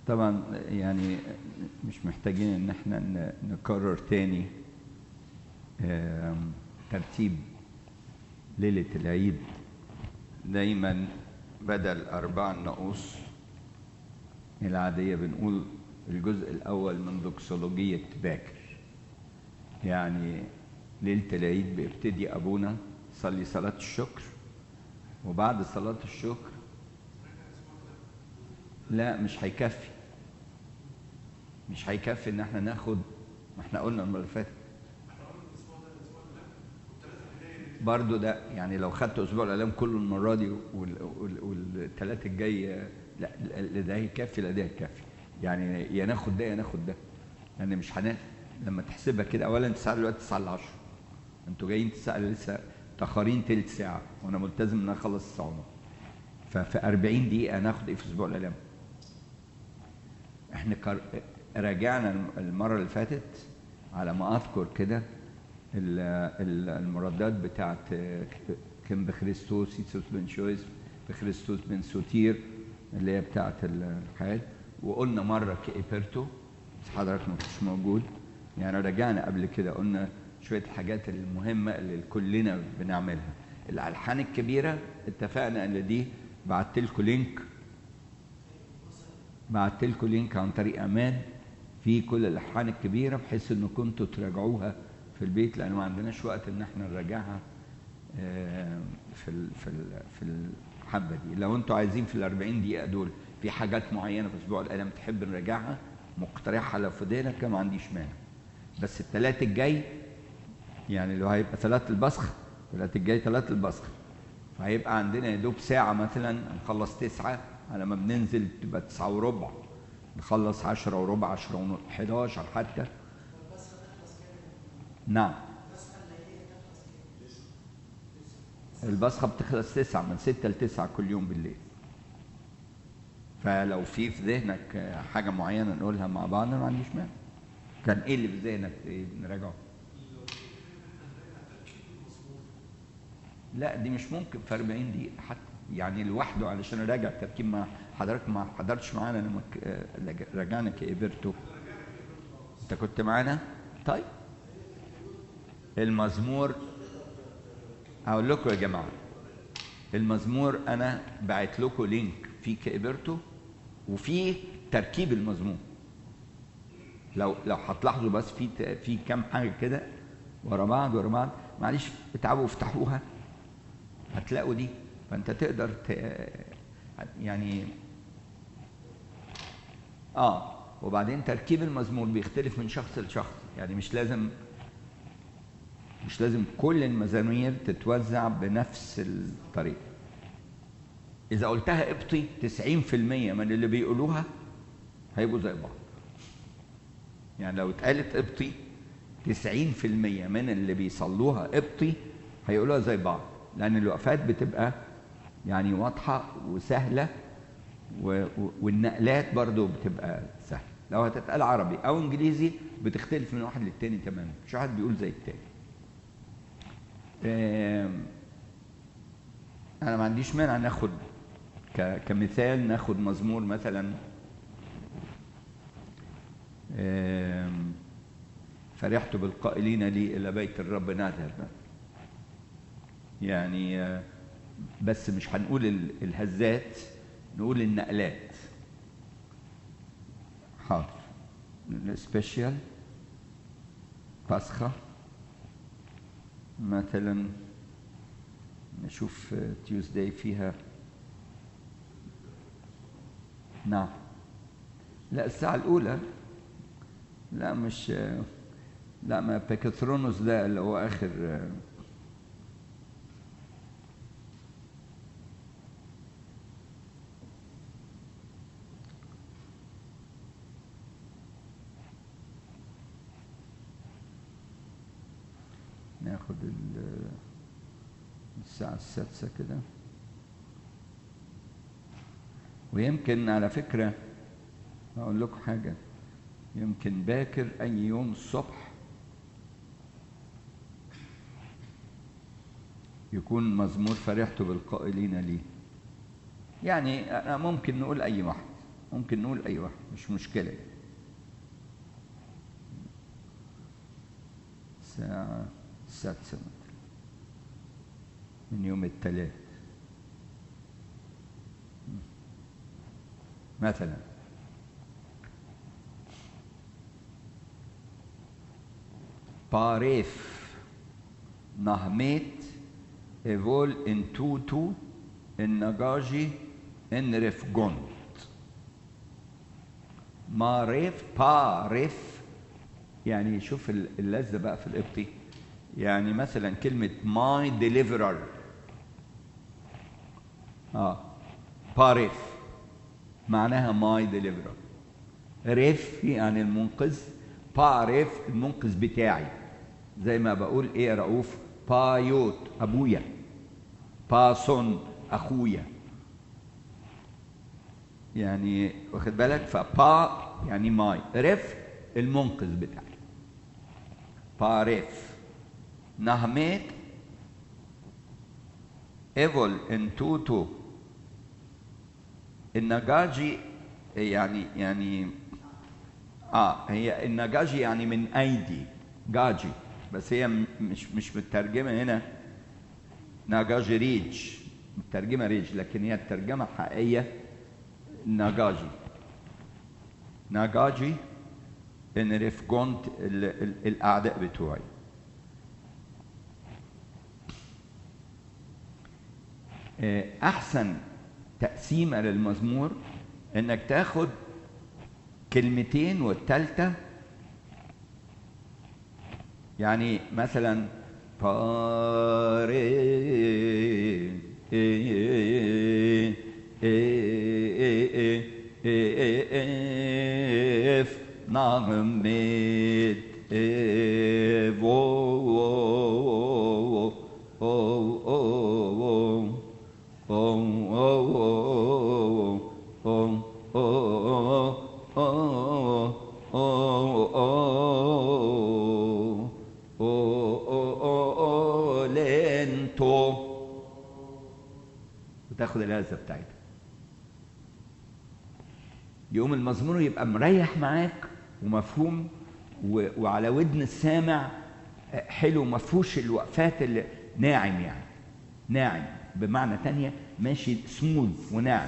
طبعا يعني مش محتاجين ان احنا ن- نكرر تاني آم، ترتيب ليلة العيد دايما بدل أربع النقوص العادية بنقول الجزء الأول من دوكسولوجية باكر يعني ليلة العيد بيبتدي أبونا يصلي صلاة الشكر وبعد صلاة الشكر لا مش هيكفي مش هيكفي ان احنا ناخد ما احنا قلنا المره اللي فاتت برضو ده يعني لو خدت اسبوع الاعلام كله المره دي والثلاث الجاي لا لا ده هيكفي لا ده هيكفي يعني يا ناخد ده يا ناخد ده يعني مش هناخد لما تحسبها كده اولا الساعه دلوقتي 9 ل 10 انتوا جايين الساعه لسه تاخرين تلت ساعه وانا ملتزم ان انا اخلص الساعه ونص ففي 40 دقيقه ناخد ايه في اسبوع الاعلام احنا كر... راجعنا المره اللي فاتت على ما اذكر كده ال- ال- المردات بتاعت كم بخريستوس يتسوس بن شويس بخريستوس بن سوتير اللي هي بتاعت الحياة وقلنا مرة كإيبرتو بس حضرتك ما كنتش موجود يعني رجعنا قبل كده قلنا شوية الحاجات المهمة اللي كلنا بنعملها الألحان الكبيرة اتفقنا إن دي بعت لكم لينك بعت لكم لينك عن طريق امان في كل الالحان الكبيره بحيث ان كنتوا تراجعوها في البيت لان ما عندناش وقت ان احنا نراجعها آه، في ال في ال في الحبه دي لو انتوا عايزين في ال 40 دقيقه دول في حاجات معينه في اسبوع الالم تحب نراجعها مقترحها لو في دينك ما عنديش مانع بس الثلاث الجاي يعني لو هيبقى ثلاث البصخ الثلاث الجاي ثلاث البصخ فهيبقى عندنا يا دوب ساعة مثلا نخلص تسعة على ما بننزل تبقى تسعة وربع نخلص عشرة وربع عشرة ونص 11 حتى نعم البصخة بتخلص تسعة من ستة لتسعة كل يوم بالليل فلو في في ذهنك حاجة معينة نقولها مع بعض أنا ما عنديش مانع كان ايه اللي في ذهنك إيه نراجعه لا دي مش ممكن في 40 دقيقة حتى يعني لوحده علشان اراجع التركيب ما حضرتك ما حضرتش معانا لما ك- آه، لج- راجعنا كإبرتو انت كنت معانا؟ طيب المزمور هقول لكم يا جماعة المزمور انا بعت لكم لينك في كإبرتو وفي تركيب المزمور لو لو هتلاحظوا بس في ت- في كام حاجه كده ورا بعض ورا بعض معلش اتعبوا افتحوها هتلاقوا دي فانت تقدر ت... يعني اه وبعدين تركيب المزمور بيختلف من شخص لشخص يعني مش لازم مش لازم كل المزامير تتوزع بنفس الطريقه اذا قلتها ابطي 90% من اللي بيقولوها هيبقوا زي بعض يعني لو اتقالت ابطي 90% من اللي بيصلوها ابطي هيقولوها زي بعض لان الوقفات بتبقى يعني واضحه وسهله و... و... والنقلات برضو بتبقى سهله لو هتتقال عربي او انجليزي بتختلف من واحد للتاني تماما مش واحد بيقول زي التاني آم، انا ما عنديش مانع ناخد ك... كمثال ناخد مزمور مثلا آم، فرحت بالقائلين لي إلى بيت الرب نذهب يعني آه، بس مش هنقول ال- الهزات نقول النقلات حاضر السبيشال باسخة مثلا نشوف تيوزداي فيها نعم لا الساعة الأولى لا مش لا ما بيكاثرونوس ده اللي هو آخر ناخد ال- الساعة السادسة كده ويمكن على فكرة أقول لكم حاجة يمكن باكر أي يوم الصبح يكون مزمور فرحت بالقائلين لي يعني أنا ممكن نقول أي واحد ممكن نقول أي واحد مش مشكلة الساعة السادسة من يوم الثلاث مثلا باريف نهميت ايفول ان توتو النجاجي ان رفجونت ماريف باريف يعني شوف اللذة بقى في القبطي يعني مثلا كلمة ماي ديليفرر اه باريف معناها ماي ديليفرر ريف يعني المنقذ باريف المنقذ بتاعي زي ما بقول ايه يا رؤوف بايوت ابويا باسون اخويا يعني واخد بالك فبا يعني ماي ريف المنقذ بتاعي باريف نهميت ايفول ان توتو النجاجي يعني يعني اه هي النجاجي يعني من ايدي جاجي بس هي مش مش مترجمه هنا ناجاجي ريج مترجمه ريج لكن هي الترجمه الحقيقيه ناجاجي ناجاجي ان ريفجونت الاعداء بتوعي احسن تقسيمه للمزمور انك تاخد كلمتين والتالتة يعني مثلا اف نغمت وتاخد اللذة بتاعتها يقوم المزمور يبقى مريح معاك ومفهوم و... وعلى ودن السامع حلو ما فيهوش الوقفات اللي ناعم يعني ناعم بمعنى تانية ماشي سموث وناعم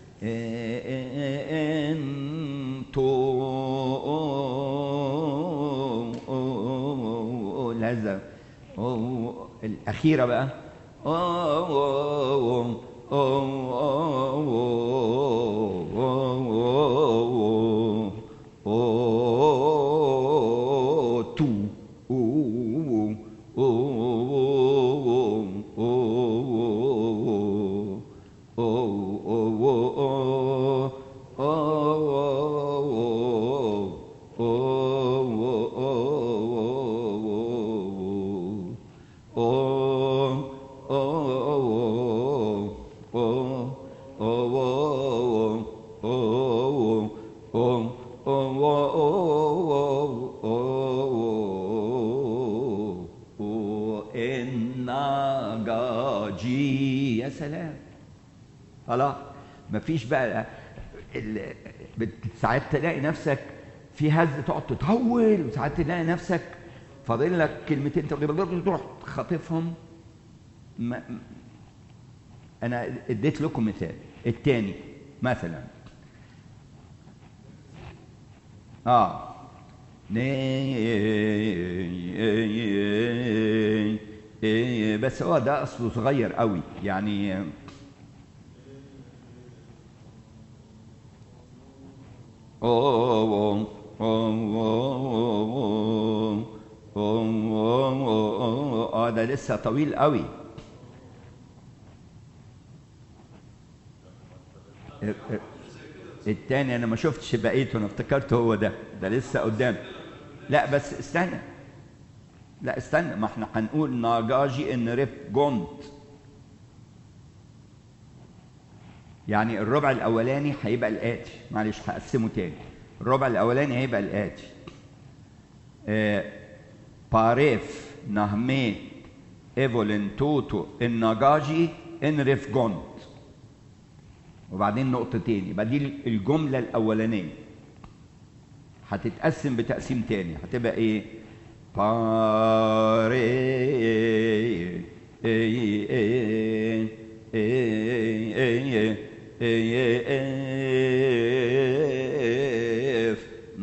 انتو الهزة الأخيرة بقى خلاص مفيش بقى ساعات تلاقي نفسك في هز تقعد تطول وساعات تلاقي نفسك فاضل لك كلمتين تروح خاطفهم ما انا اديت لكم مثال الثاني مثلا اه بس هو ده اصله صغير قوي يعني اه ده لسه طويل قوي التاني انا ما شفتش بقيته انا افتكرته هو ده ده لسه قدام لا بس استنى لا استنى ما احنا هنقول ناجاجي ان ريف جونت يعني الربع الاولاني هيبقى الاتي معلش هقسمه تاني الربع الاولاني هيبقى الاتي آه باريف نهمي ايفولين توتو النجاجي ان ريف جونت وبعدين نقطتين يبقى دي الجملة الأولانية هتتقسم بتقسيم تاني هتبقى ايه باريف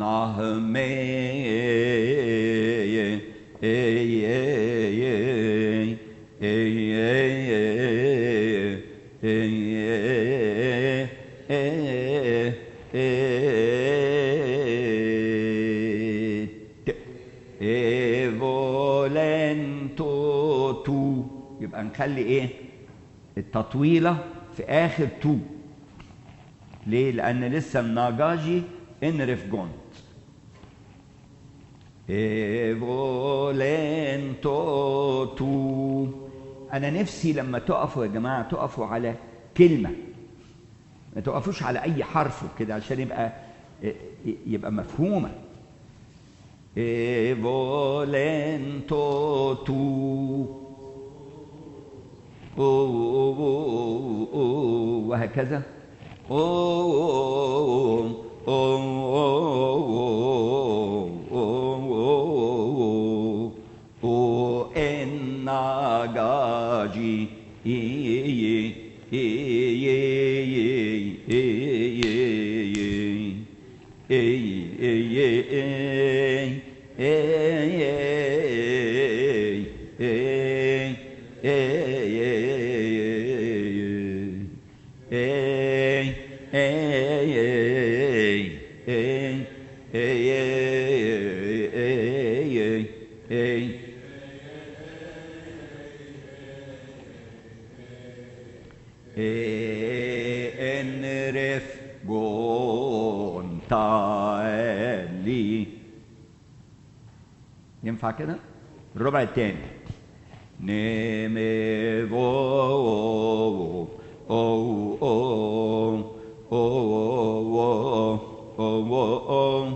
ايفولنتو تو يبقى نخلي ايه التطويله في اخر تو ليه لان لسه الناجاجي انرف جونت ايفولنتو تو انا نفسي لما تقفوا يا جماعه تقفوا على كلمه ما تقفوش على اي حرف كده عشان يبقى يبقى مفهومه ايفولنتو تو وهكذا النجاجي انرف جونتالي ينفع كده الربع الثاني نيمي فو او او او او او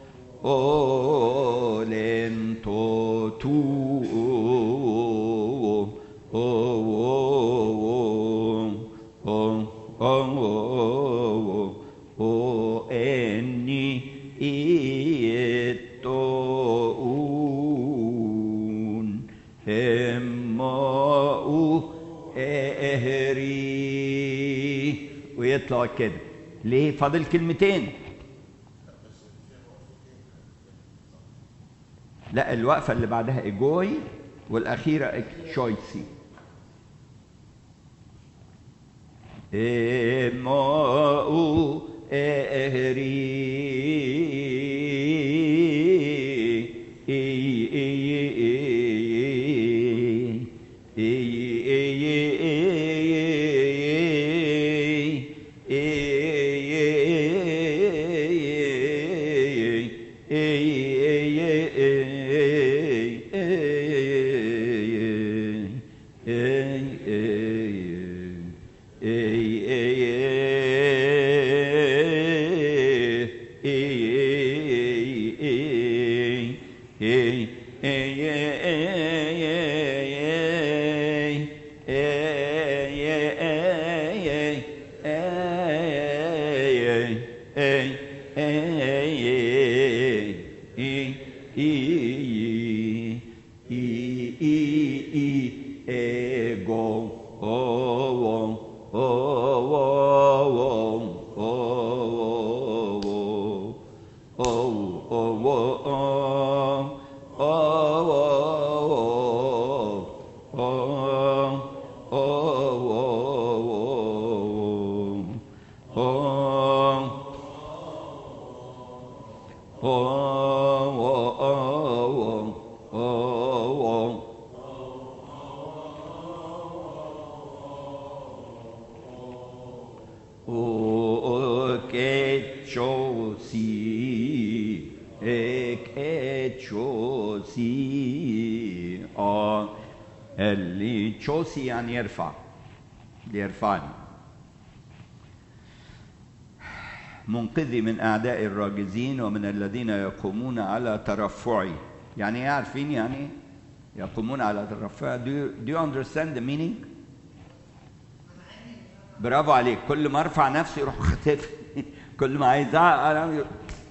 او لنتو تو o enni ittoun هماء اهري ويطلع كده ليه فاضل كلمتين لا الوقفه اللي بعدها ايجوي والاخيره تشويسي ماء اهري اللي تشوسي يعني يرفع ليرفعني منقذي من أعداء الراجزين ومن الذين يقومون على ترفعي يعني ايه عارفين يعني يقومون على ترفعي do you, do you understand the meaning برافو عليك كل ما ارفع نفسي يروح خاتف كل ما عايز أعقل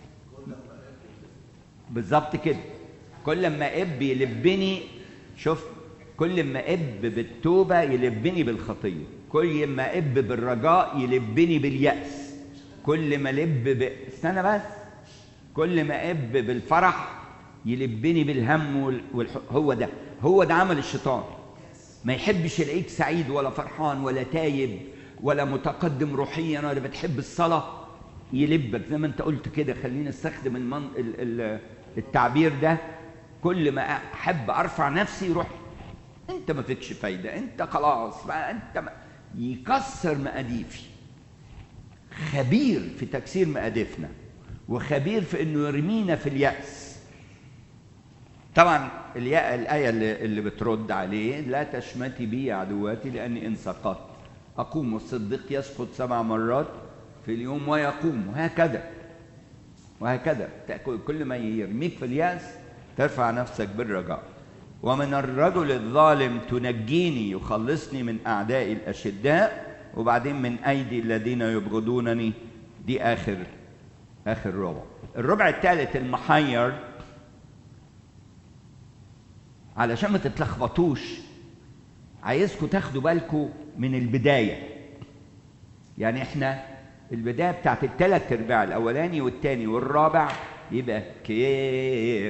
بالظبط كده كل ما اب يلبني شوف كل ما اب بالتوبه يلبني بالخطيه كل ما اب بالرجاء يلبني بالياس كل ما لب ب... استنى بس كل ما اب بالفرح يلبني بالهم وال... والح... هو ده هو ده عمل الشيطان ما يحبش يلاقيك سعيد ولا فرحان ولا تايب ولا متقدم روحيا ولا بتحب الصلاه يلبك زي ما انت قلت كده خلينا نستخدم المن... ال... ال... التعبير ده كل ما احب ارفع نفسي يروح انت ما فيكش فايده انت خلاص ما انت ما يكسر مقاديفي خبير في تكسير مقاديفنا وخبير في انه يرمينا في الياس طبعا الياء الايه اللي, اللي بترد عليه لا تشمتي بي يا عدواتي لاني ان سقطت اقوم والصديق يسقط سبع مرات في اليوم ويقوم وهكذا وهكذا كل ما يرميك في الياس ترفع نفسك بالرجاء ومن الرجل الظالم تنجيني يخلصني من اعدائي الاشداء وبعدين من ايدي الذين يبغضونني دي اخر اخر ربع الربع الثالث المحير علشان ما تتلخبطوش عايزكم تاخدوا بالكم من البدايه يعني احنا البدايه بتاعت الثلاث ارباع الاولاني والثاني والرابع يبقى كي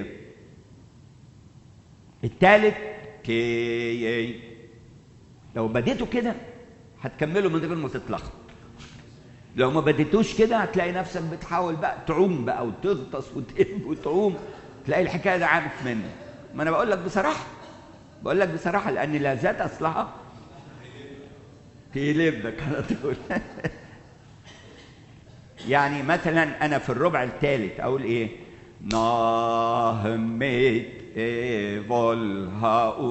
الثالث كي لو بديتوا كده هتكملوا من غير ما تتلخبط لو ما بديتوش كده هتلاقي نفسك بتحاول بقى تعوم بقى وتغطس وتقب وتعوم تلاقي الحكايه ده عارف منك ما انا بقول لك بصراحه بقول لك بصراحه لان لا ذات اصلها تقلبك على طول يعني مثلا انا في الربع الثالث اقول ايه نهمت فولها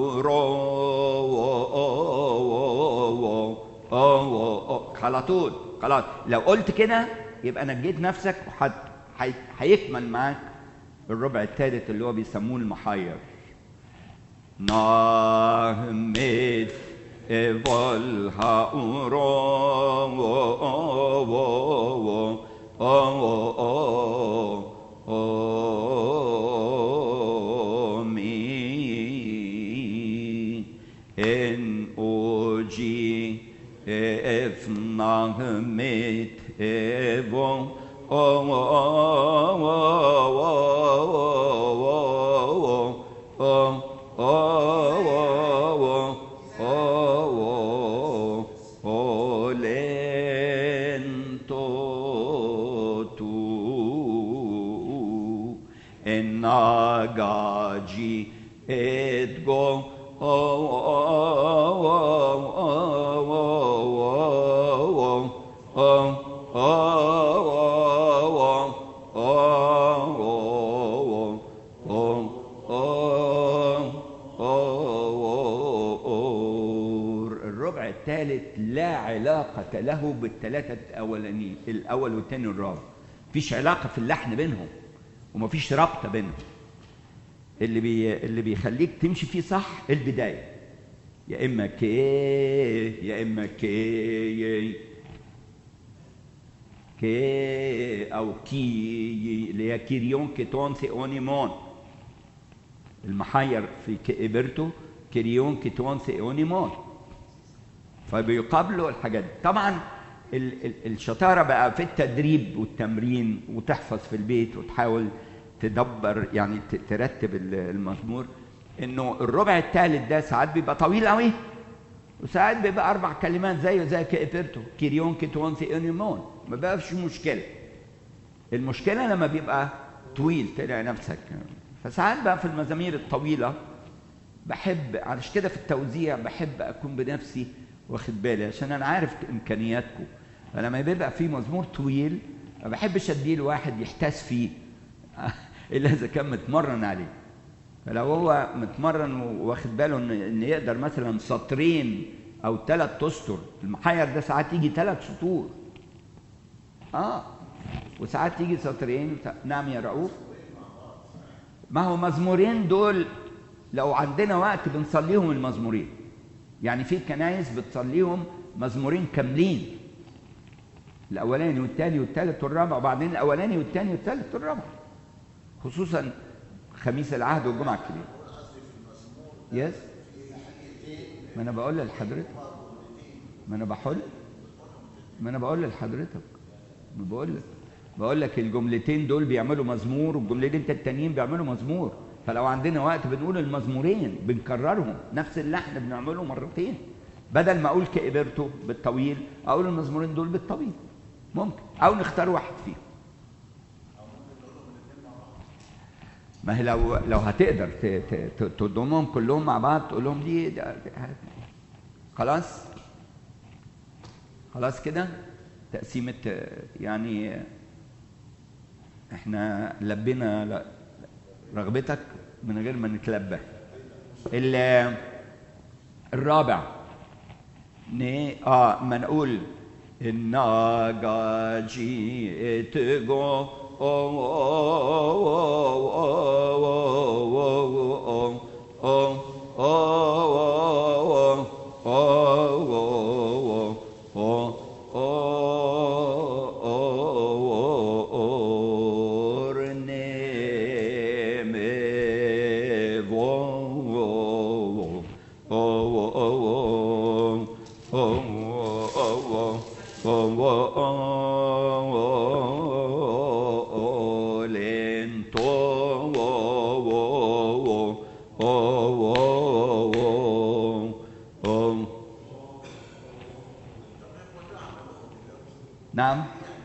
على طول خلاص لو قلت كده يبقى نجيت نفسك وحد هيكمل معاك الربع الثالث اللي هو بيسموه المحير نهمت فولها en oji efnahmet evo o Nagaji et go الربع الثالث لا علاقة له بالثلاثة الأولانيين الأول والثاني والرابع مفيش علاقة في اللحن بينهم ومفيش رابطة بينهم اللي بي اللي بيخليك تمشي فيه صح البدايه يا اما كي يا اما كي كي او كي اللي هي كيريون كيتون ثيونيمون المحير في كيبرتو كيريون كيتون ثيونيمون فبيقابلوا الحاجات دي طبعا ال ال الشطاره بقى في التدريب والتمرين وتحفظ في البيت وتحاول تدبر يعني ترتب المزمور انه الربع الثالث ده ساعات بيبقى طويل قوي وساعات بيبقى اربع كلمات زيه زي كيبرتو كيريون كيتون ثيونيمون ما بقاش مشكله المشكله لما بيبقى طويل تلاقي نفسك فساعات بقى في المزامير الطويله بحب علشان كده في التوزيع بحب اكون بنفسي واخد بالي عشان انا عارف امكانياتكم فلما بيبقى في مزمور طويل ما بحبش اديه لواحد يحتاس فيه الا اذا كان متمرن عليه فلو هو متمرن واخد باله ان ان يقدر مثلا سطرين او ثلاث اسطر المحير ده ساعات يجي ثلاث سطور اه وساعات يجي سطرين نعم يا رؤوف ما هو مزمورين دول لو عندنا وقت بنصليهم المزمورين يعني في كنايس بتصليهم مزمورين كاملين الاولاني والثاني والثالث والرابع وبعدين الاولاني والثاني والثالث والرابع خصوصا خميس العهد والجمعه الكبيره يس ما انا بقول لحضرتك ما انا بحل ما انا بقول لحضرتك ما بقول لك بقول لك الجملتين دول بيعملوا مزمور والجملتين التانيين بيعملوا مزمور فلو عندنا وقت بنقول المزمورين بنكررهم نفس اللحن بنعمله مرتين بدل ما اقول كإبرته بالطويل اقول المزمورين دول بالطويل ممكن او نختار واحد فيهم ما هي لو لو هتقدر ت- ت- ت- تضمهم كلهم مع بعض تقول لهم دي ده- ده- خلاص خلاص كده تقسيمة آه، يعني آه، احنا لبينا ل- رغبتك من غير ما نتلبى ال- الرابع ن اه ما نقول الناجا جيت جو نعم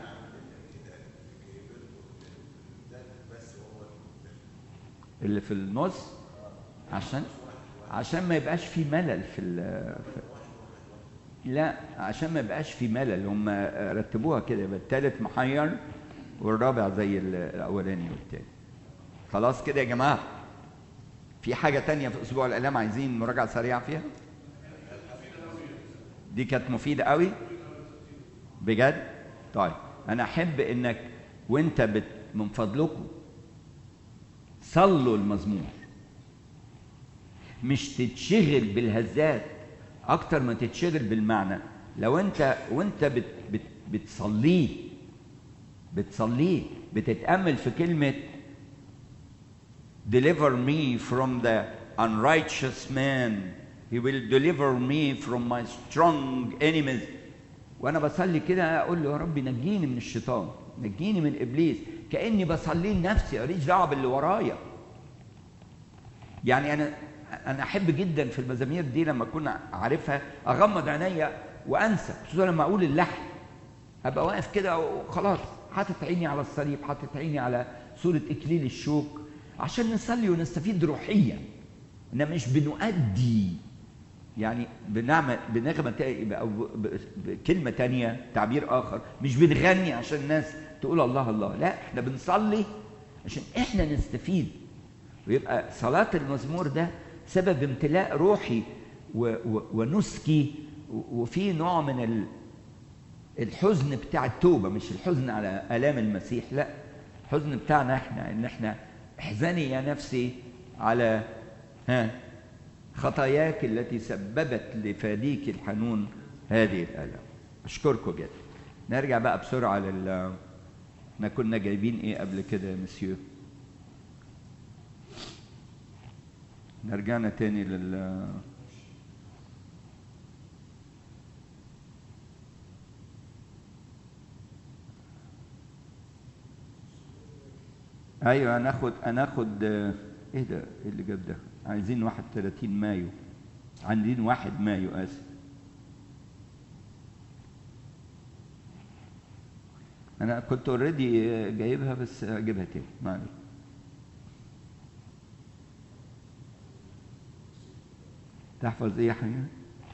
اللي في النص عشان عشان ما يبقاش في ملل في, ال في لا عشان ما يبقاش في ملل هم رتبوها كده يبقى الثالث محير والرابع زي ال- الاولاني والتاني خلاص كده يا جماعه في حاجه تانية في اسبوع الاعلام عايزين مراجعه سريعه فيها دي كانت مفيده قوي بجد طيب انا احب انك وانت بت من فضلكم صلوا المزمور مش تتشغل بالهزات اكتر ما تتشغل بالمعنى لو انت وانت بت بت بتصليه بتصليه بتتامل في كلمه deliver me from the unrighteous man he will deliver me from my strong enemies وانا بصلي كده اقول له يا رب نجيني من الشيطان نجيني من ابليس كاني بصلي لنفسي ماليش دعوه باللي ورايا يعني انا انا احب جدا في المزامير دي لما اكون عارفها اغمض عينيا وانسى خصوصا لما اقول اللحن ابقى واقف كده وخلاص حاطط عيني على الصليب حاطط عيني على صوره اكليل الشوك عشان نصلي ونستفيد روحيا انما مش بنؤدي يعني بنعمل بنغمة تا- أو ب- ب- بكلمة تانية تعبير آخر مش بنغني عشان الناس تقول الله الله لا احنا بنصلي عشان احنا نستفيد ويبقى صلاة المزمور ده سبب امتلاء روحي و و ونسكي و- وفي نوع من ال الحزن بتاع التوبة مش الحزن على آلام المسيح لا الحزن بتاعنا احنا ان احنا احزني يا نفسي على ها خطاياك التي سببت لفاديك الحنون هذه الآلام أشكركم جدا نرجع بقى بسرعة لل احنا كنا جايبين ايه قبل كده يا مسيو نرجعنا تاني لل ايوه هناخد هناخد آه، ايه ده ايه اللي جاب ده عايزين 31 مايو عايزين 1 مايو اسف انا كنت اوريدي جايبها بس اجيبها تاني معلش تحفظ ايه يا حبيبي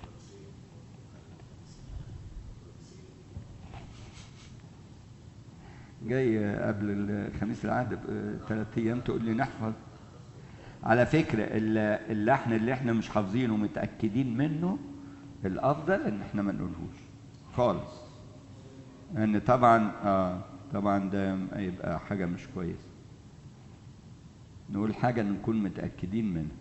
جاي قبل الخميس العهد بثلاث ايام تقول لي نحفظ على فكرة ال- اللحن اللي احنا مش حافظينه ومتأكدين منه الأفضل إن احنا ما نقولهوش خالص لأن طبعا آه طبعا ده يبقى حاجة مش كويسة نقول حاجة نكون متأكدين منها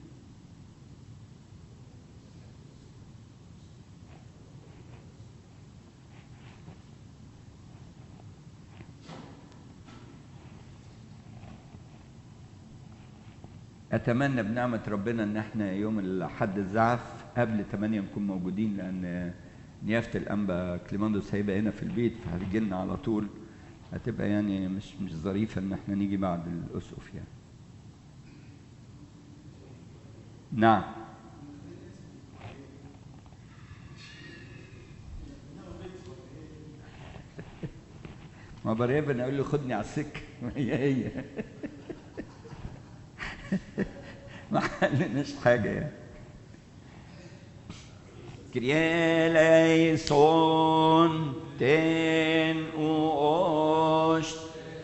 اتمنى بنعمه ربنا ان احنا يوم الحد الزعف قبل 8 نكون موجودين لان نيافه الانبا كليماندوس هيبقى هنا في البيت فهتجي لنا على طول هتبقى يعني مش مش ظريفه ان احنا نيجي بعد الاسقف يعني نعم ما بريبن اقول له خدني على السكه هي هي ما حلناش حاجه يعني كرياليسون تن اوشت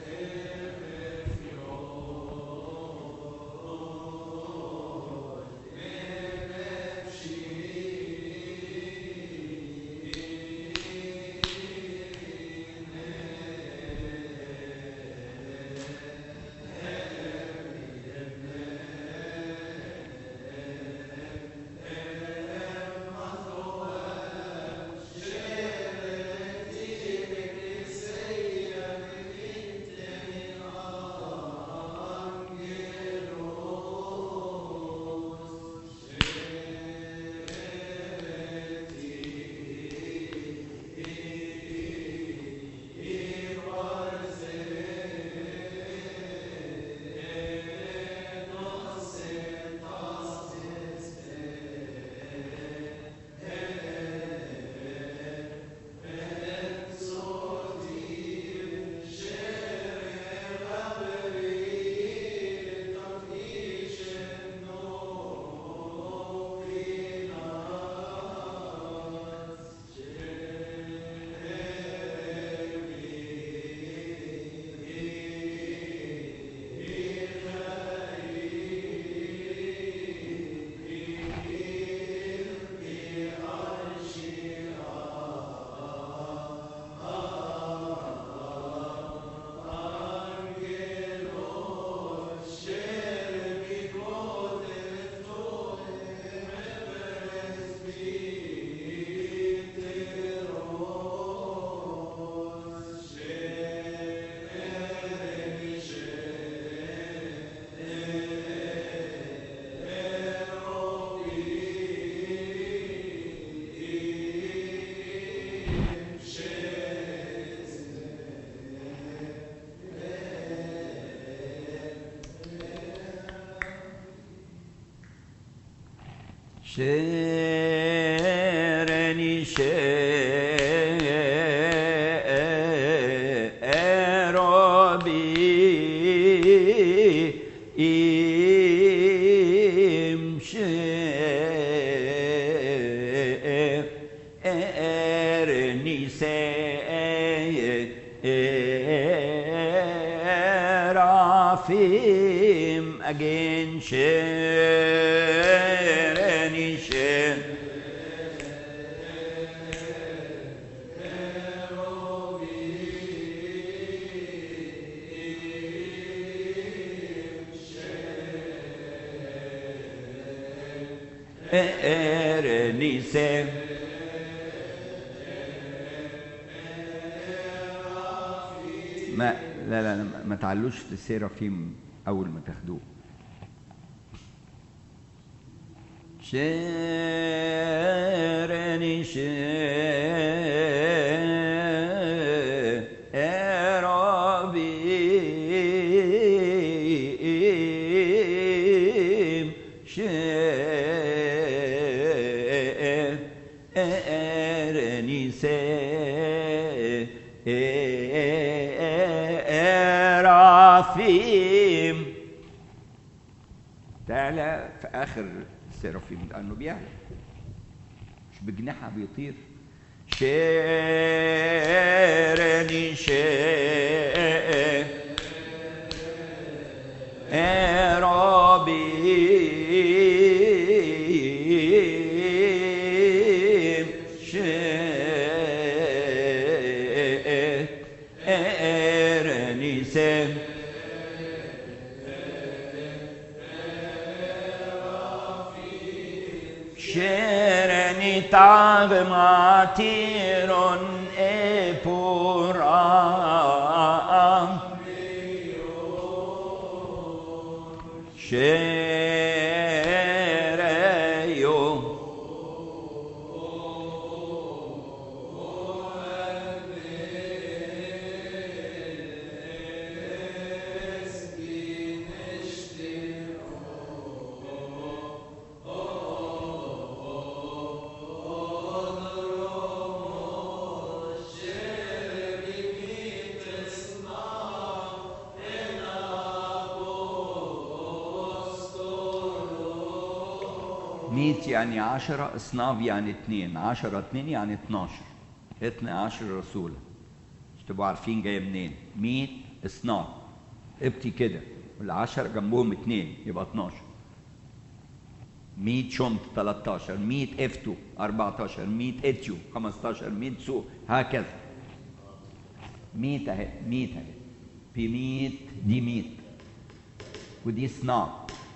شيرني شيربي إمشيرني سيرافيم again شيرني شير إرني سير ما لا لا لا ما تعلوش السيرافيم اول ما تاخدوه شيرني شيرابي شيرني سيرافيم تعالى في اخر السيرافيم لانه بيعلى مش بجناحها بيطير شيرني شير ربي شيرني سير شيرني تاغماتيرون إبورام شيريو ميت يعني عشرة اصناف يعني اتنين عشرة اتنين يعني اتناشر اتنى عشر رسولة مش تبقوا عارفين جاية منين ميت اصناف ابتي كده والعشرة جنبهم اتنين يبقى اتناشر ميت شمت 13 ميت افتو 14 ميت اتيو 15 ميت سو هكذا ميت اهي ميت اهي في ميت دي ميت ودي صناع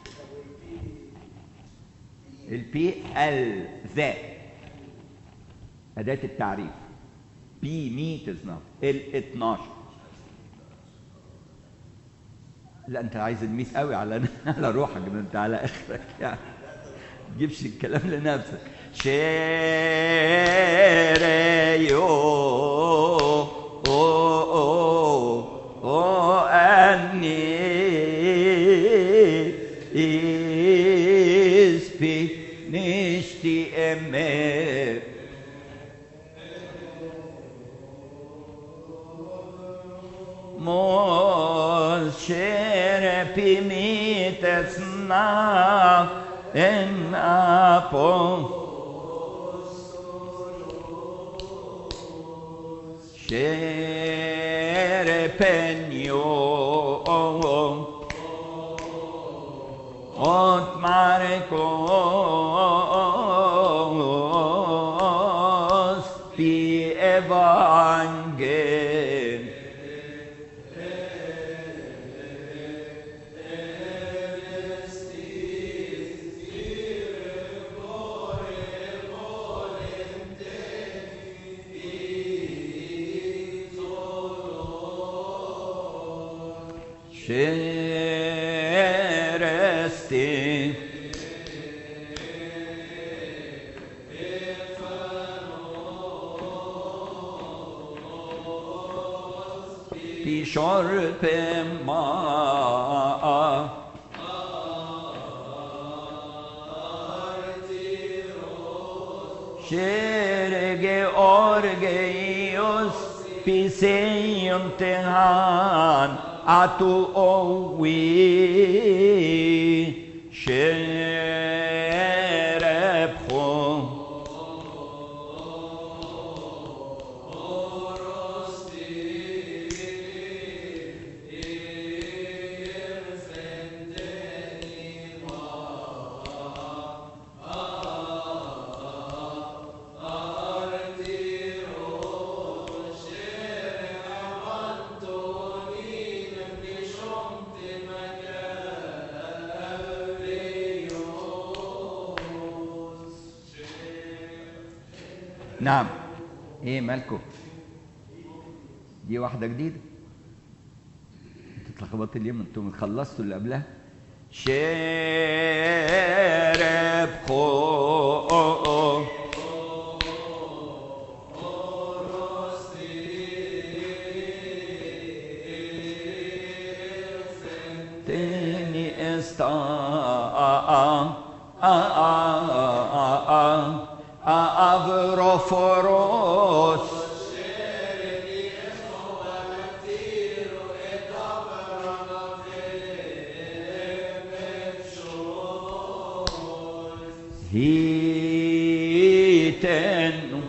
البي ال ذا أداة التعريف بي ميت صناع ال 12 لا انت عايز الميت قوي على على روحك ده انت على اخرك يعني تجيبش الكلام لنفسك شيريو او او او اني اسبي نشتي امر Moshe pimites na en apo Shere penyo ot marekos pi evangel Sheresti Pishor Pema Sherege Orgeios Piseion Tehan Atu Owi Sherepcho نعم ايه مالكم دي واحدة جديدة انت اتلخبطت اليوم انتم خلصتوا اللي قبلها شرب خو تاني استا افروفوروس هيتن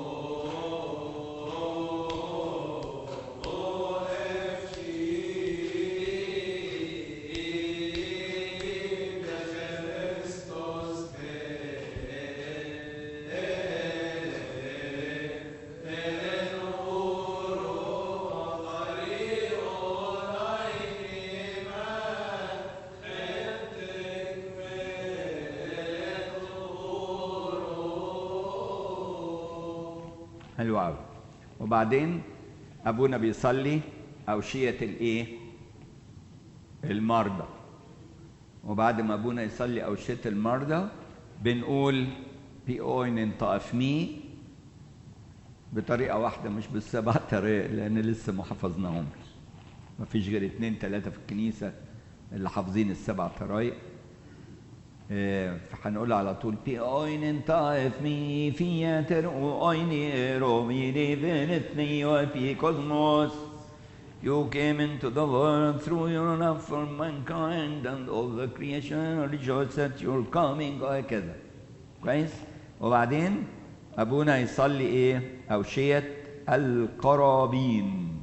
حلو قوي وبعدين ابونا بيصلي اوشيه الايه المرضى وبعد ما ابونا يصلي اوشيه المرضى بنقول بي اوين انت افمي بطريقه واحده مش بالسبع طرائق لان لسه ما حفظناهمش ما فيش غير اتنين تلاته في الكنيسه اللي حافظين السبع طرائق إيه، فهنقول على طول بي اوين انت افمي في ترو اويني رومي ديفينتني وبي كوزموس You came into the world through your love for mankind and all the creation rejoice at your coming وهكذا كويس وبعدين ابونا يصلي ايه اوشيه القرابين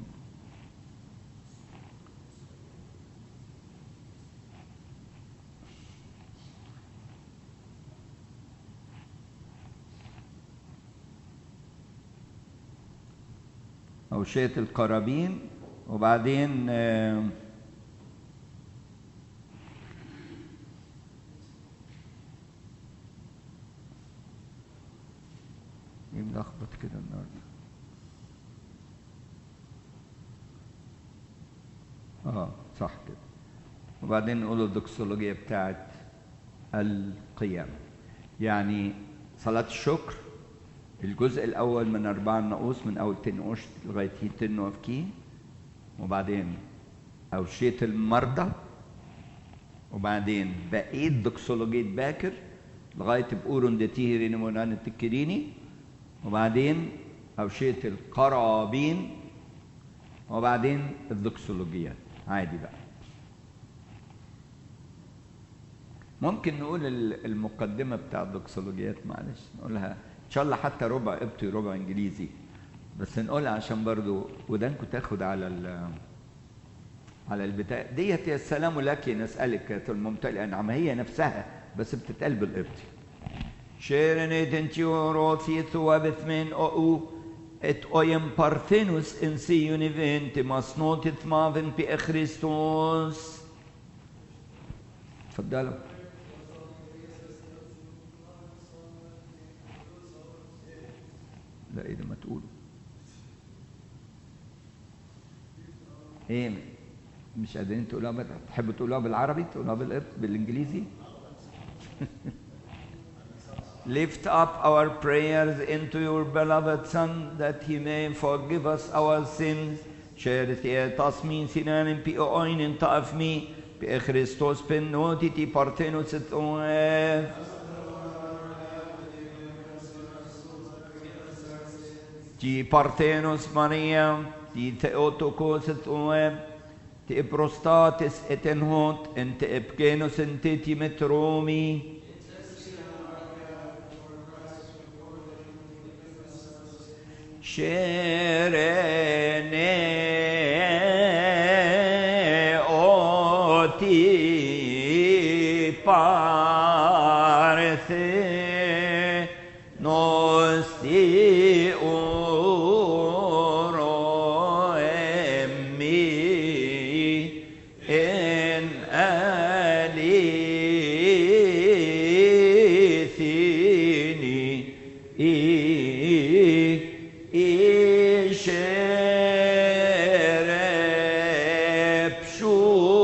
أوشية القرابين وبعدين آه، ايه ملخبط كده النهارده اه صح كده وبعدين نقول الدوكسولوجيا بتاعت القيامة يعني صلاة الشكر الجزء الأول من أربعة النقوص من أول تنقوش لغاية تن وفكي وبعدين أوشية المرضى وبعدين بقية دوكسولوجية باكر لغاية بقورون دتيهرين مونان التكريني وبعدين أوشية القرابين وبعدين الدوكسولوجيات عادي بقى ممكن نقول ال- المقدمة بتاع الدوكسولوجيات معلش نقولها إن شاء الله حتى ربع قبطي ربع إنجليزي بس نقولها عشان برضو ودانكم تاخد على ال على البتاع ديت يا السلام لك نسألك الممتلئة نعم هي نفسها بس بتتقال بالقبطي شيرنيت انت روثي ثوابث من او ات اويم بارثينوس ان سي يونيفنت مصنوت ثمافن بي خريستوس تفضلوا لا ايه ده ما تقولوا ايه مش قادرين تقولوها بال- تحبوا تقولوها بالعربي تقولوها بالقبط بالانجليزي Lift up our prayers into your beloved Son, that he may forgive us our sins. Charity tasmin sinanin pi oinin ta'afmi, pi Christos pen notiti partenus et oef. Ti partenus Maria, ti theotokos et oef, ti prostatis et en hot, en te epgenus en te metromi. Scerene oti parse nosti oro emmi en alithini إشرب شو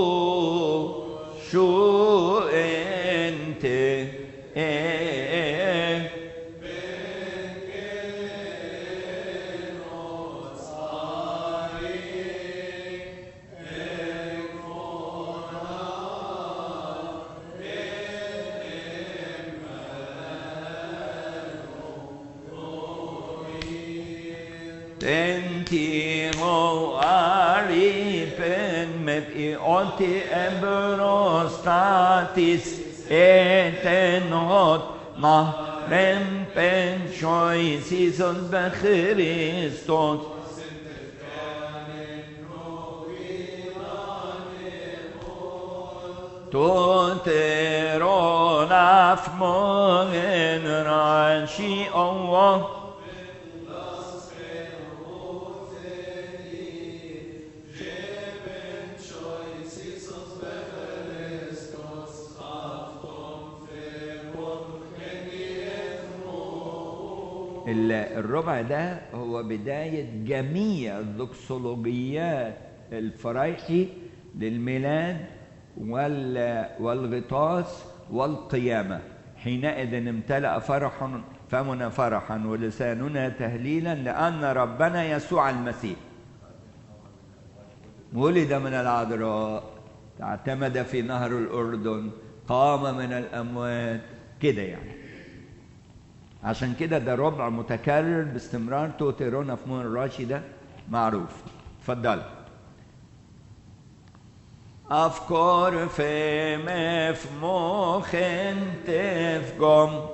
شو أنت Tentimo aripen med i oti embrostatis etenot ma rempen choisis be Christos Tuteron afmogen rashi Allah ال- الربع ده هو بداية جميع الدوكسولوجيات الفرايحي للميلاد وال والغطاس والقيامة حينئذ امتلأ فرح فمنا فرحا ولساننا تهليلا لأن ربنا يسوع المسيح ولد من العذراء اعتمد في نهر الأردن قام من الأموات كده يعني عشان كده ده ربع متكرر باستمرار توتيرونا في مون الراشي ده معروف اتفضل أفكار في مفموخ تفقم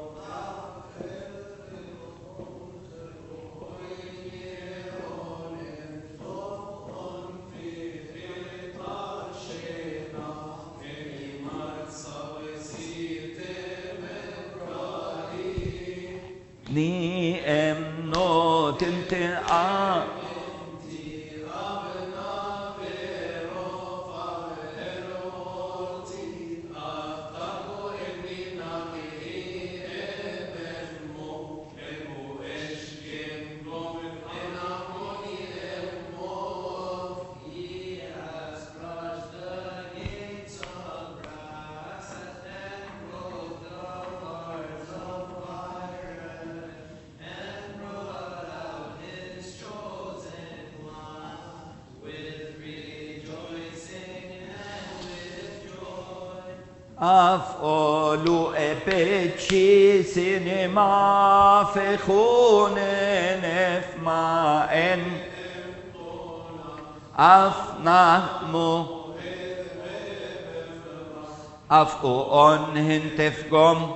ni em no tinte a أفعل أبتشي سينما في خون نفما إن أفنهم أفقون هنتفقم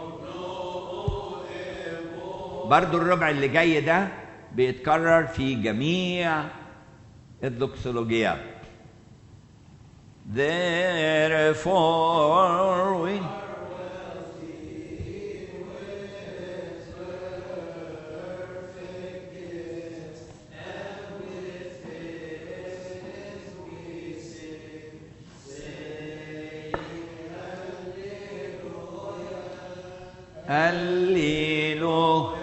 برضو الربع اللي جاي ده بيتكرر في جميع الدوكسولوجيات Therefore we Alleluia.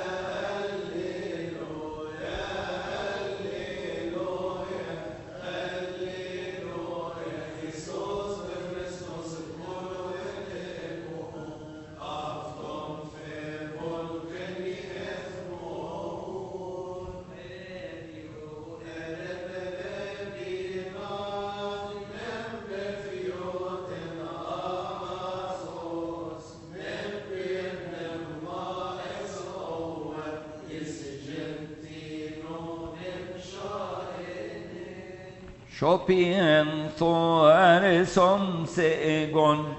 Shopping for som segon.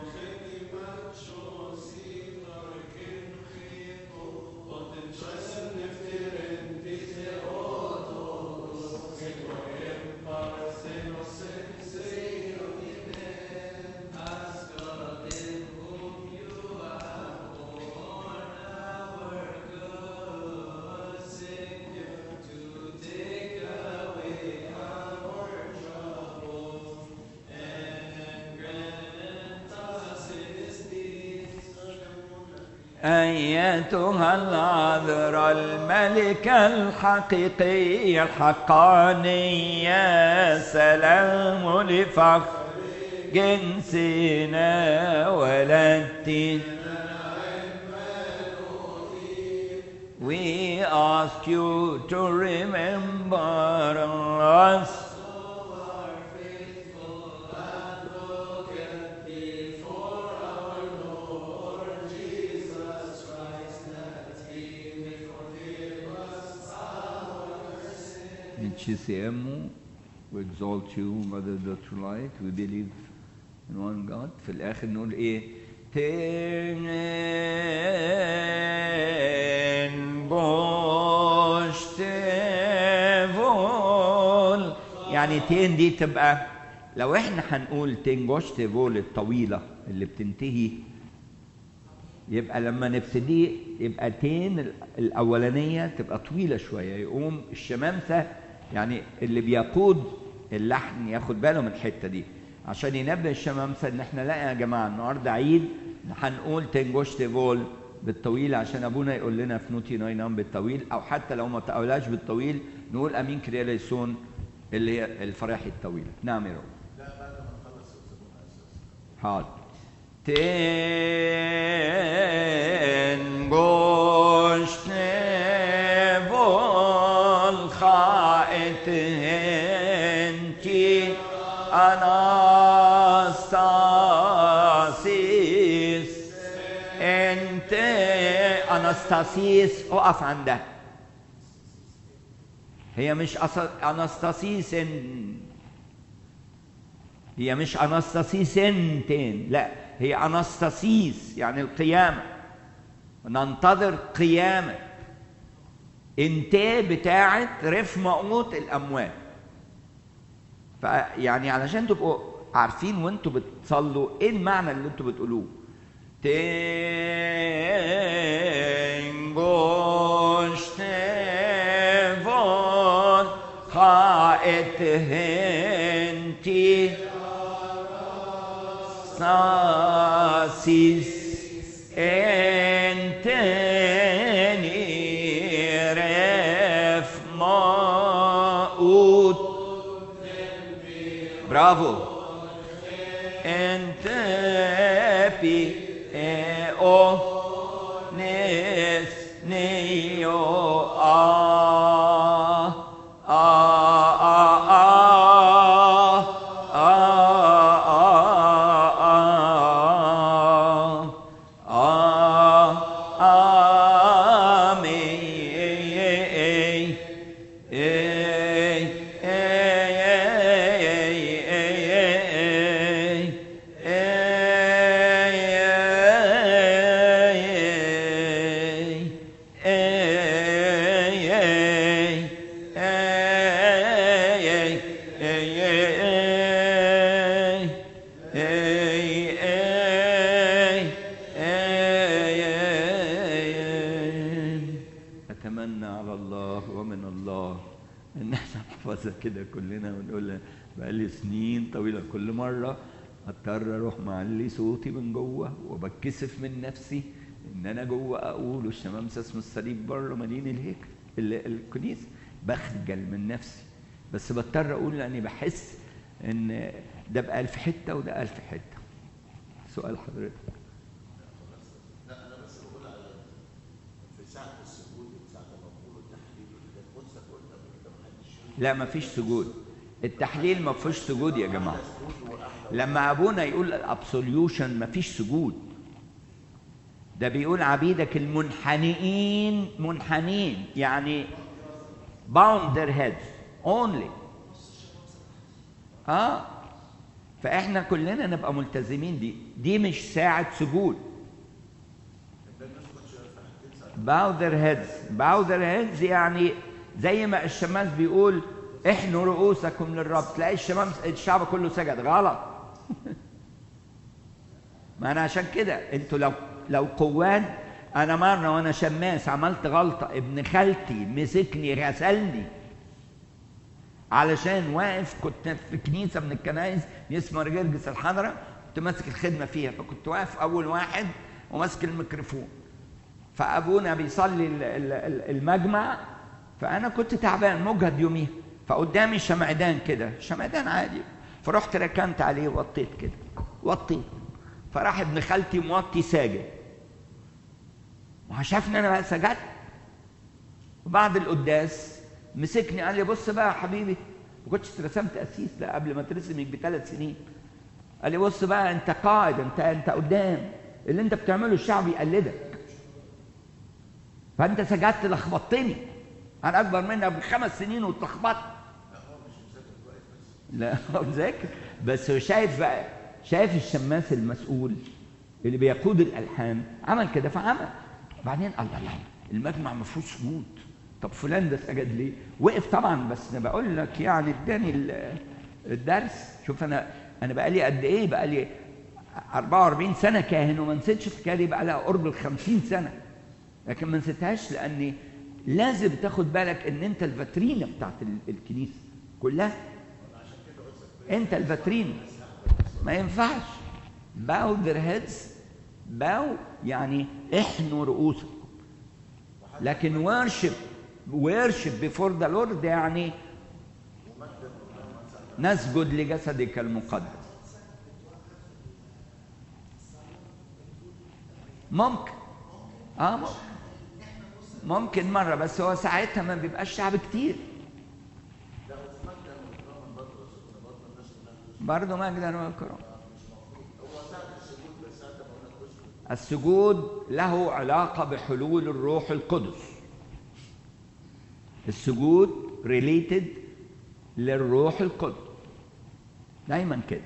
أيتها العذراء الملكة الحقيقية الحقانية سلام لفخر جنسنا ولدتي We ask you to remember us in GCM, we exalt you, Mother Daughter Light, we believe in one God. في الآخر نقول إيه؟ تين بوش تيفول يعني تين دي تبقى لو احنا هنقول تين بوش تيفول الطويلة اللي بتنتهي يبقى لما نبتدي يبقى تين الأولانية تبقى طويلة شوية يقوم الشمامسة يعني اللي بيقود اللحن ياخد باله من الحتة دي عشان ينبه الشمامسة ان احنا لا يا جماعة النهاردة عيد هنقول تنجوش تيفول بالطويل عشان ابونا يقول لنا في نوتي ناينام بالطويل او حتى لو ما تقولهاش بالطويل نقول امين كرياليسون اللي هي الفراحي الطويلة نعم يا رب لا بعد ما نخلص يا استاذ اساس حاضر تنگشت والخائت هنتي أناستاسيس انت أناستاسيس اقف عندها هي مش أص- أناستاسيس هي مش أناستاسيسنتين لا هي أناستاسيس يعني القيامة ننتظر قيامة انت بتاعت رف مقوت الأموات فيعني علشان تبقوا عارفين وانتوا بتصلوا ايه المعنى اللي انتوا بتقولوه تنگشت von خائت هنتی ساسیس انتنی رف ماوت برافو انت بي او نس نيو آ آ آ آ أتمنى على الله ومن الله إن احنا نحفظها كده كلنا ونقولها بقالي سنين طويلة كل مرة أضطر أروح معلي صوتي من جوه وبتكسف من نفسي إن أنا جوه أقول والشمامسة اسم الصليب بره مدينة الهيكل ال- الكنيسة بخجل من نفسي بس بضطر أقول لأني بحس إن ده بقى في حتة وده قال في حتة سؤال حضرتك لا انا بس بقول على في ساعه السجود ساعه ما بقولوا التحليل ده قدسك قلت قبل كده محدش لا ما فيش سجود التحليل ما فيهوش سجود يا جماعه لما ابونا يقول الابسوليوشن ما فيش سجود ده بيقول عبيدك المنحنئين منحنين يعني bound their heads only اه فاحنا كلنا نبقى ملتزمين دي دي مش ساعة سجود bow their heads bow their heads يعني زي ما الشماس بيقول احنوا رؤوسكم للرب تلاقي الشمام الشعب كله سجد غلط ما انا عشان كده انتوا لو لو قوان انا مره وانا شماس عملت غلطه ابن خالتي مسكني غسلني علشان واقف كنت في كنيسه من الكنائس اسمها رجرجس الحضره كنت ماسك الخدمه فيها فكنت واقف اول واحد وماسك الميكروفون فابونا بيصلي ال- ال- ال- المجمع فانا كنت تعبان مجهد يوميها فقدامي شمعدان كده شمعدان عادي فرحت ركنت عليه وطيت كده وطيت فراح ابن خالتي موطي ساجد وشافني انا بقى سجدت وبعد القداس مسكني قال لي بص بقى يا حبيبي ما كنتش اترسمت اسيس ده قبل ما اترسم يجي بثلاث سنين قال لي بص بقى انت قائد انت انت قدام اللي انت بتعمله الشعب يقلدك فانت سجدت لخبطتني انا اكبر منك بخمس سنين واتلخبطت لا هو مذاكر بس هو شايف بقى شايف الشماس المسؤول اللي بيقود الالحان عمل كده فعمل بعدين الله الله المجمع ما فيهوش سجود طب فلان ده سجد ليه؟ وقف طبعا بس انا بقول لك يعني اداني ال- الدرس شوف انا انا بقى لي قد ايه؟ بقى لي 44 سنه كاهن وما نسيتش الحكايه دي بقى لها قرب ال 50 سنه لكن ما نسيتهاش لاني لازم تاخد بالك ان انت الفاترينا بتاعت ال- الكنيسه كلها انت الفاترينا ما ينفعش باو their heads باو يعني احنوا رؤوسكم لكن worship worship before the Lord يعني نسجد لجسدك المقدس ممكن اه ممكن ممكن مرة بس هو ساعتها ما بيبقاش شعب كتير برضه مجدا وإكرام السجود له علاقة بحلول الروح القدس السجود ريليتد للروح القدس دايما كده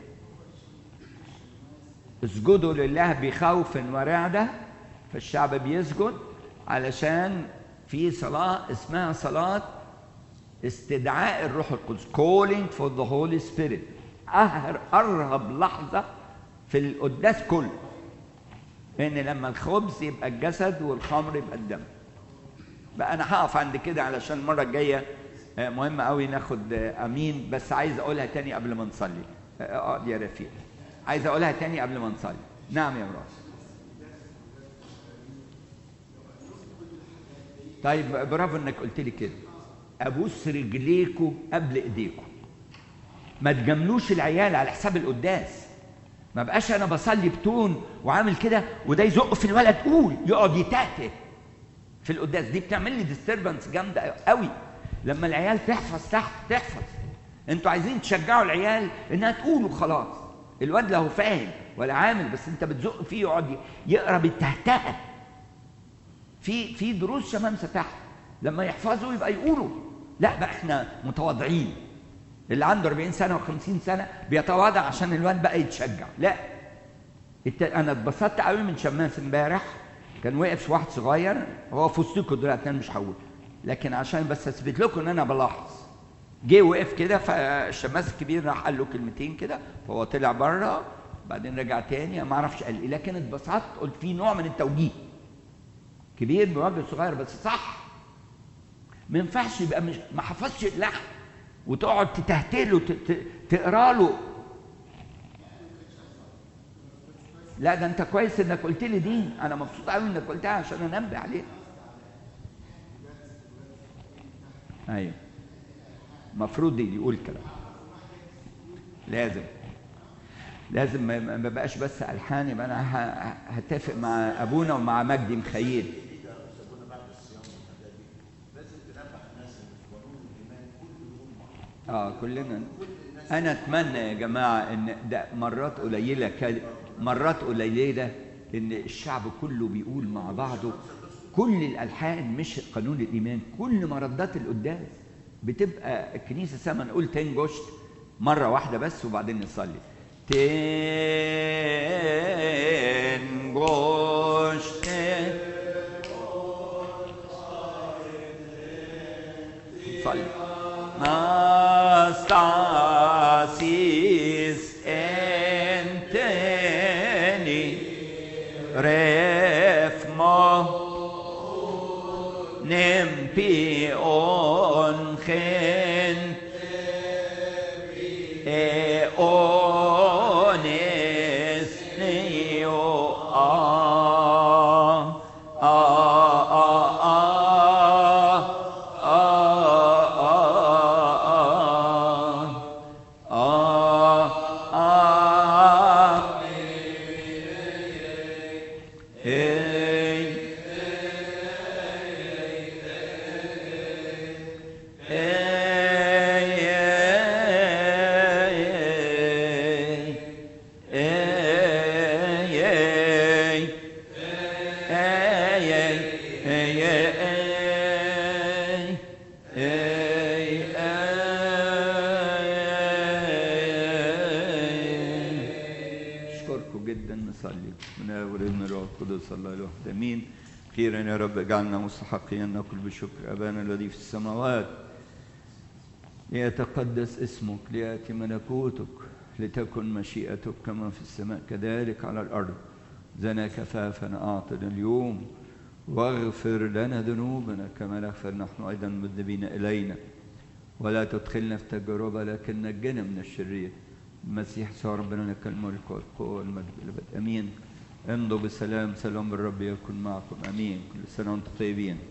اسجدوا لله بخوف ورعدة فالشعب بيسجد علشان في صلاة اسمها صلاة استدعاء الروح القدس calling for the Holy Spirit أهر أرهب لحظة في القداس كله إن لما الخبز يبقى الجسد والخمر يبقى الدم بقى أنا هقف عند كده علشان المرة الجاية آه، مهم قوي ناخد آه، أمين بس عايز أقولها تاني قبل ما نصلي آه، اقعد يا رفيق عايز أقولها تاني قبل ما نصلي نعم يا براس طيب برافو انك قلت لي كده ابوس رجليكوا قبل ايديكوا ما تجاملوش العيال على حساب القداس ما بقاش انا بصلي بتون وعامل كده وده يزق في الولد قول يقعد يتهته في القداس دي بتعمل لي ديستربنس جامده قوي لما العيال تحفظ تحت تحفظ انتوا عايزين تشجعوا العيال انها تقول وخلاص الواد له فاهم ولا عامل بس انت بتزق فيه يقعد يقرا بالتهتهه في في دروس شمامسه تحت لما يحفظوا يبقى يقولوا لا بقى احنا متواضعين اللي عنده 40 سنه و50 سنه بيتواضع عشان الواد بقى يتشجع لا الت... انا اتبسطت قوي من شماس امبارح كان وقف واحد صغير هو في وسطكم دلوقتي انا مش هقول لكن عشان بس اثبت لكم ان انا بلاحظ جه وقف كده فالشماس الكبير راح قال له كلمتين كده فهو طلع بره بعدين رجع تاني ما اعرفش قال ايه لكن اتبسطت قلت في نوع من التوجيه كبير بيواجه صغير بس صح ما ينفعش يبقى مش ما حفظش اللحن وتقعد تتهتله ت- ت- تقرا له لا ده انت كويس انك قلت لي دي انا مبسوط قوي انك قلتها عشان انبه عليها ايوه المفروض يقول كلام لازم لازم ما ما ما بقاش بس الحان يبقى انا ه- هتفق مع ابونا ومع مجدي مخيل اه كلنا انا اتمنى يا جماعه ان ده مرات قليله كد- مرات قليله ان الشعب كله بيقول مع بعضه كل الالحان مش قانون الايمان كل مردات القداس بتبقى الكنيسه سما نقول تنجشت مره واحده بس وبعدين نصلي تنجشت صلي Nastasis enteni refmo nempi onchen e ones neo a a a a اشكركم جدا نصلي من اول ابن الروح القدس الله الواحد امين خيرا يا رب اجعلنا مستحقين ان نقول بشكر ابانا الذي في السماوات ليتقدس اسمك لياتي ملكوتك لتكن مشيئتك كما في السماء كذلك على الارض زنا كفافنا اعطنا اليوم واغفر لنا ذنوبنا كما نغفر نحن ايضا المذنبين الينا ولا تدخلنا في تجربه لكن نجنا من الشرير المسيح يسوع ربنا لك الملك والقوه والمجد الابد امين امضوا بسلام سلام الرب يكن معكم امين كل سنه وانتم طيبين